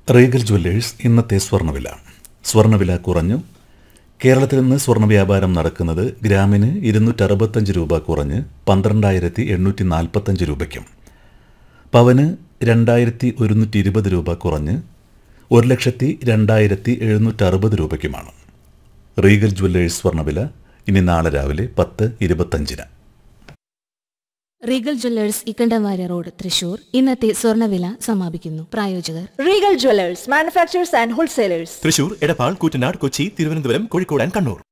Regal Jewellers ഇന്നത്തെ സ്വർണ്ണവില സ്വർണ്ണവില കുറഞ്ഞു കേരളത്തിൽ നിന്ന് സ്വർണ്ണ വ്യാപാരം നടക്കുന്നത് ഗ്രാമിന് ഇരുന്നൂറ്ററുപത്തഞ്ച് രൂപ കുറഞ്ഞ് പന്ത്രണ്ടായിരത്തി എണ്ണൂറ്റി നാൽപ്പത്തഞ്ച് രൂപയ്ക്കും പവന് രണ്ടായിരത്തി ഒരുന്നൂറ്റി ഇരുപത് രൂപ കുറഞ്ഞ് ഒരു ലക്ഷത്തി രണ്ടായിരത്തി എഴുന്നൂറ്ററുപത് രൂപയ്ക്കുമാണ് റീഗൽ ജ്വല്ലേഴ്സ് സ്വർണ്ണവില ഇനി നാളെ രാവിലെ പത്ത് ഇരുപത്തഞ്ചിന് Regal Jewellers Ikkanda Warrier road Thrissur ഇന്നത്തെ സ്വർണ്ണവില സമാപിക്കുന്നു പ്രായോജകർ Regal Jewelers, manufacturers and wholesalers. Thrissur Edappal Koottanad Kochi Thiruvananthapuram Kozhikode and Kannur